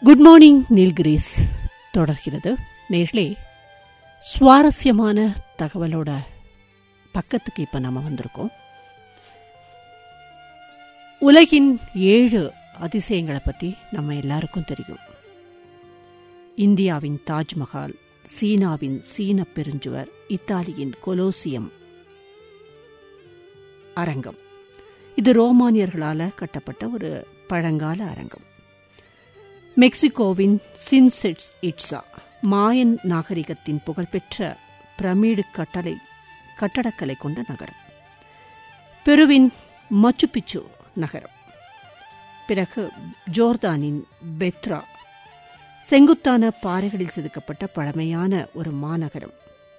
good morning Nilgiris தொடர்கிறது நேர்களே சுவாரஸ்யமான தகவலோட பக்கத்துக்கு இப்போ நம்ம வந்திருக்கோம் உலகின் ஏழு அதிசயங்களை பற்றி நம்ம எல்லாருக்கும் தெரியும் இந்தியாவின் தாஜ்மஹால் சீனாவின் சீன பெருஞ்சுவர் இத்தாலியின் கொலோசியம் அரங்கம் இது ரோமானியர்களால் கட்டப்பட்ட ஒரு பழங்கால அரங்கம் மெக்சிகோவின் சின்செட்ஸ் இட்ஸா மாயன் நாகரிகத்தின் புகழ்பெற்ற பிரமீடு கட்டளை கட்டடக்கலை கொண்ட நகரம் பெருவின் மச்சுபிச்சு நகரம் பிறகு ஜோர்தானின் பெத்ரா செங்குத்தான பாறைகளில் செதுக்கப்பட்ட பழமையான ஒரு மாநகரம்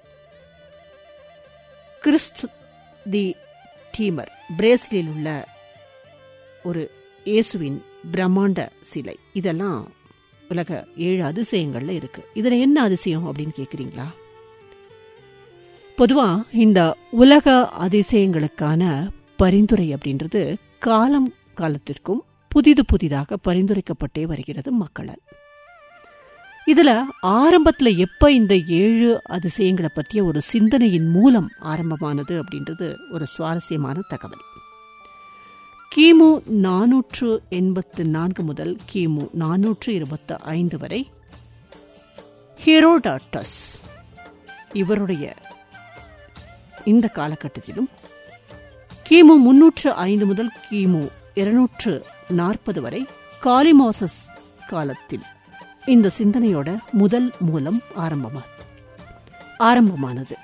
கிறிஸ்து தி டீமர் பிரேசிலில் உள்ள ஒரு இயேசுவின் பிரம்மாண்ட சிலை இதெல்லாம் உலக ஏழு அதிசயங்கள்ல இருக்கு இதுல என்ன அதிசயம் அப்படின்னு கேக்குறீங்களா பொதுவா இந்த உலக அதிசயங்களுக்கான பரிந்துரை அப்படின்றது காலம் காலத்திற்கும் புதிது புதிதாக பரிந்துரைக்கப்பட்டே வருகிறது மக்களால் இதுல ஆரம்பத்துல எப்ப இந்த ஏழு அதிசயங்களை பற்றிய ஒரு சிந்தனையின் மூலம் ஆரம்பமானது அப்படின்றது ஒரு சுவாரஸ்யமான தகவல் கிமு நானூற்று எண்பத்து நான்கு முதல் கிமு நானூற்று இருபத்தி ஐந்து வரை ஹீரோடாட்டஸ் இவருடைய இந்த காலகட்டத்திலும் கிமு முன்னூற்று ஐந்து முதல் கிமு இருநூற்று நாற்பது வரை காலிமோசஸ் காலத்தில் இந்த சிந்தனையோட முதல் மூலம் ஆரம்பமா ஆரம்பமானது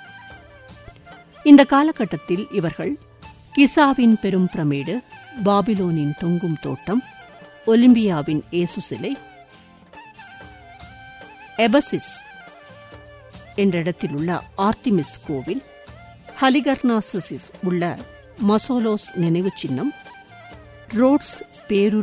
இந்த காலகட்டத்தில் இவர்கள் கிசாவின் பெரும் பிரமீடு பாபிலோனின் தொங்கும் தோட்டம் ஒலிம்பியாவின் ஏசு சிலை எபசிஸ் என்ற இடத்தில் உள்ள ஆர்த்திமிஸ் கோவில் ஹலிகர்னாசிஸ் உள்ள மசோலோஸ் நினைவு சின்னம் ரோட்ஸ் பேரு